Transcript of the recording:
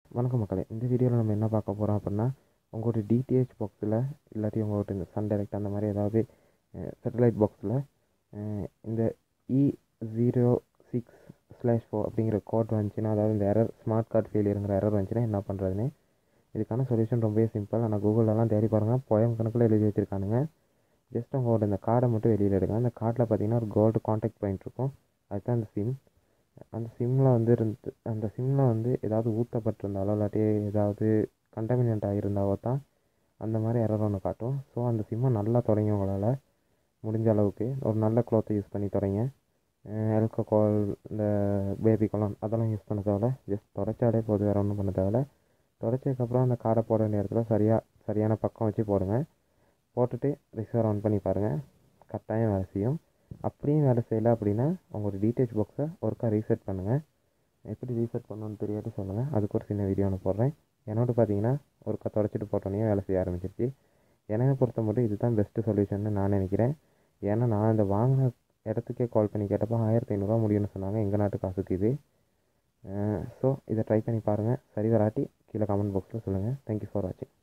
வணக்கம் மக்களே இந்த வீடியோவில் நம்ம என்ன பார்க்க போகிறோம் அப்படின்னா உங்களோட டிடிஹெச் பாக்ஸில் இல்லாட்டி உங்கள்கிட்ட இந்த சன் டைரக்ட் அந்த மாதிரி ஏதாவது சேட்டலைட் பாக்ஸில் இந்த E zero six slash four அப்படிங்கிற கோட் வந்துச்சுன்னா அதாவது இந்த எரர் ஸ்மார்ட் கார்டு ஃபெயிலியருங்கிற எரர் வந்துச்சுன்னா என்ன பண்ணுறதுன்னு இதுக்கான சொல்யூஷன் ரொம்பவே சிம்பிள் ஆனால் கூகுளெலாம் தேடி பாருங்கள் போயம் கணக்கில் எழுதி வச்சுருக்கானுங்க ஜஸ்ட் உங்களோட இந்த கார்டை மட்டும் வெளியில் எடுங்க அந்த கார்டில் பார்த்தீங்கன்னா ஒரு கோல்டு காண்டாக்ட் பாயிண்ட் இருக்கும் அதுதான் அந்த சிம் அந்த சிம்மில் வந்து இருந்து அந்த சிம்மில் வந்து ஏதாவது ஊற்றப்பட்டிருந்தாலோ இல்லாட்டி ஏதாவது கண்டமினேட் ஆகியிருந்தாவோ தான் அந்த மாதிரி எரர் ஒன்று காட்டும் ஸோ அந்த சிம்மை நல்லா தொடங்கி உங்களால் முடிஞ்ச அளவுக்கு ஒரு நல்ல க்ளோத்தை யூஸ் பண்ணி தொடங்க ஆல்கோகால் இந்த பேபி கொலான் அதெல்லாம் யூஸ் பண்ண தேவையில்ல ஜஸ்ட் தொடச்சாலே போதும் வேறு ஒன்றும் பண்ண தேவையில்ல தொடச்சதுக்கப்புறம் அந்த காடை போட வேண்டிய இடத்துல சரியாக சரியான பக்கம் வச்சு போடுங்க போட்டுட்டு ரிசர்வ் ஆன் பண்ணி பாருங்கள் கட்டாயம் வேலை செய்யும் அப்படியும் வேலை செய்யலை அப்படின்னா உங்களோட டீடெயில்ஸ் பாக்ஸை ஒருக்கா ரீசெட் பண்ணுங்கள் எப்படி ரீசெட் பண்ணணும்னு தெரியாட்டி சொல்லுங்கள் அதுக்கு ஒரு சின்ன வீடியோ ஒன்று போடுறேன் என்னோட பார்த்தீங்கன்னா ஒருக்கா தொடச்சிட்டு போட்டோன்னே வேலை செய்ய ஆரம்பிச்சிருச்சு என்னை பொறுத்த மட்டும் இதுதான் பெஸ்ட்டு சொல்யூஷன்னு நான் நினைக்கிறேன் ஏன்னா நான் இந்த வாங்கின இடத்துக்கே கால் பண்ணி கேட்டப்போ ஆயிரத்தி ஐநூறுரூவா முடியும்னு சொன்னாங்க எங்கள் நாட்டு காசுக்கு இது ஸோ இதை ட்ரை பண்ணி பாருங்கள் சரி வராட்டி கீழே கமெண்ட் பாக்ஸில் சொல்லுங்கள் தேங்க்யூ ஃபார் வாட்சிங்